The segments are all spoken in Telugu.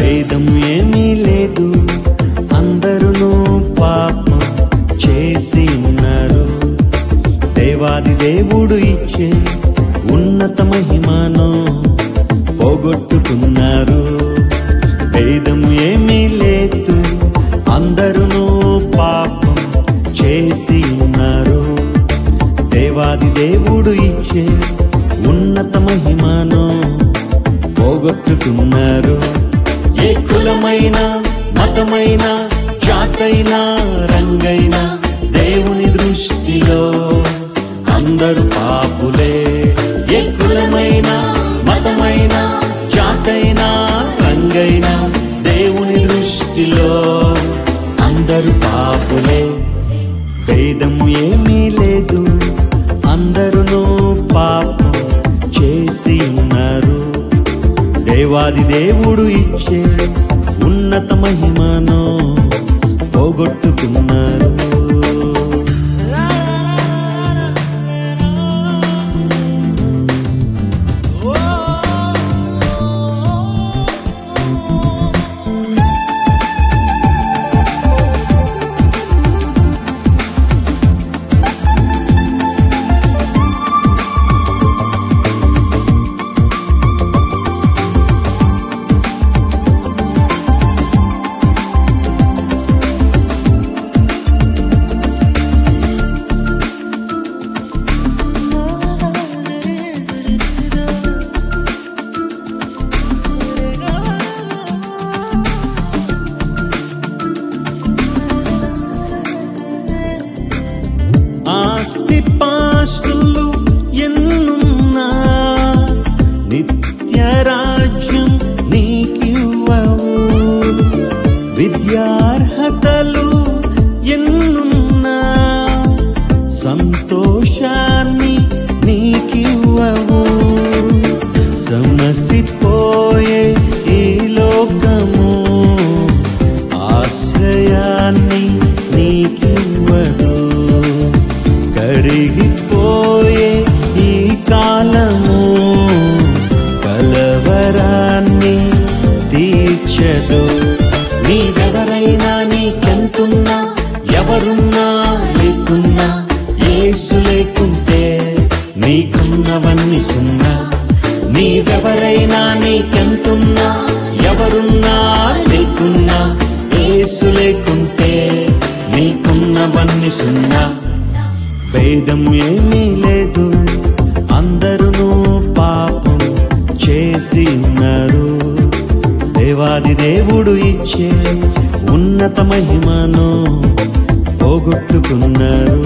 భేదం ఏమీ లేదు అందరూ పాపం చేసి ఉన్నారు దేవాది దేవుడు ఇచ్చే ఉన్నత మహిమను పోగొట్టుకున్నారు భేదం ఏమీ లేదు అందరూ పాపం చేసి ఉన్నారు దేవాది దేవుడు ఇచ్చే ఉన్నత మహిమను పోగొట్టుకున్నారు ఏ కులమైన మతమైన జాతైన రంగైన దేవుని దృష్టిలో అందరూ పాపులే ఏ కులమైన మతమైన జాతైన రంగైన దేవుని దృష్టిలో అందరూ పాపులే భేదం ఏమీ లేదు అందరూ పాపం చేసి ఉన్నారు దేవాది దేవుడు ఇచ్చే ఉన్నత మహిమను పోగొట్టుకున్నారు ఆస్తి పాస్తులు ఎన్నున్నా నిత్య రాజ్యం నీకివ్వవు విద్యార్హతలు ఎన్నున్నా సంతోషాన్ని నీకివ్వవు సమసిపోయే ఈ లోకము ఆశ్రయాన్ని నీకివ్వదు కరిగిపోయే ఈ కాలము కలవరాన్ని తీర్చదు నీవెవరైనా నీకెంతున్నా ఎవరున్నా లేకున్నా ఏసు లేకుంటే నీకున్నవన్నీ సున్నా నీవెవరైనా నీకెంతున్నా ఎవరున్నా లేకున్నా ఏసు లేకుంటే నీకున్నవన్నీ సున్నా భేదం ఏమీ లేదు అందరూ పాపం చేసి ఉన్నారు దేవాది దేవుడు ఇచ్చే ఉన్నత మహిమను పోగొట్టుకున్నారు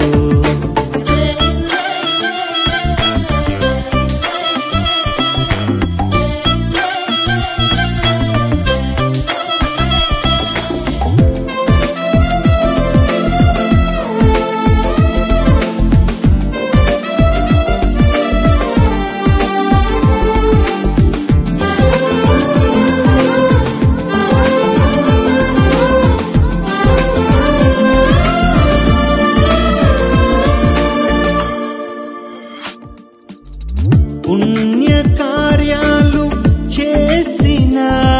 పుణ్య కార్యాలు చేసిన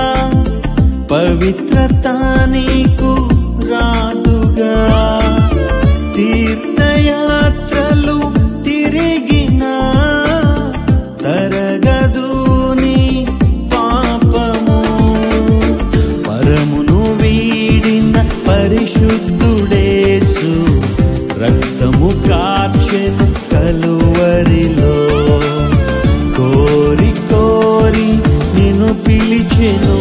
పవిత్రత నీకు రాదుగా తీర్థయాత్రలు తిరిగిన తరగదు నీ పాపము పరమును వీడిన పరిశుద్ధుడేసు రక్తము కార్చెను కలువరిలో కోరి కోరి నిన్ను పిలిచెను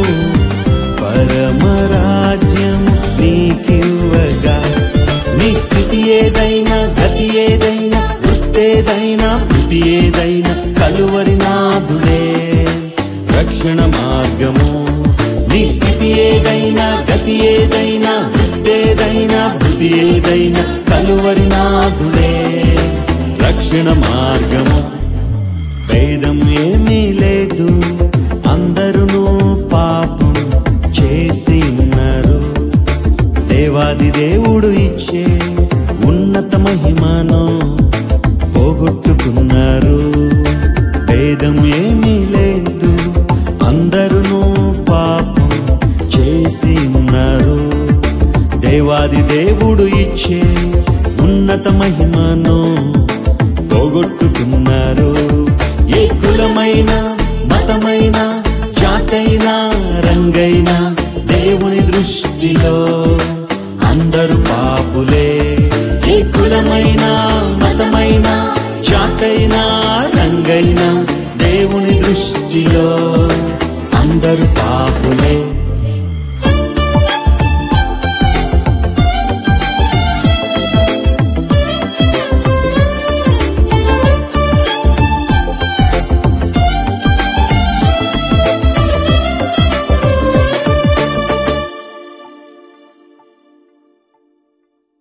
పరమరాజ్యం నీకివ్వగా నీ స్థితి ఏదైనా గతి ఏదైనా వృత్తేదైనా బుద్ధి ఏదైనా కలువరి నాదుడే రక్షణ మార్గము నీ స్థితి ఏదైనా గతి ఏదైనా వృత్తేదైనా బుద్ధి ఏదైనా కలువరి నాదుడే రక్షణ మార్గము భేదం ఏమీ లేదు అందరూ పాపం చేసి ఉన్నారు దేవాది దేవుడు ఇచ్చే ఉన్నత మహిమను పోగొట్టుకున్నారు భేదం ఏమీ లేదు అందరూ పాపం దేవాది దేవుడు ఇచ్చే ఉన్నత మహిమను పోగొట్టుకున్నారు ఏ కులమైన మతమైన జాతైన రంగైన దేవుని దృష్టిలో అందరూ పాపులే ఏ కులమైన మతమైన జాతైన రంగైన దేవుని దృష్టిలో అందరూ పాపులే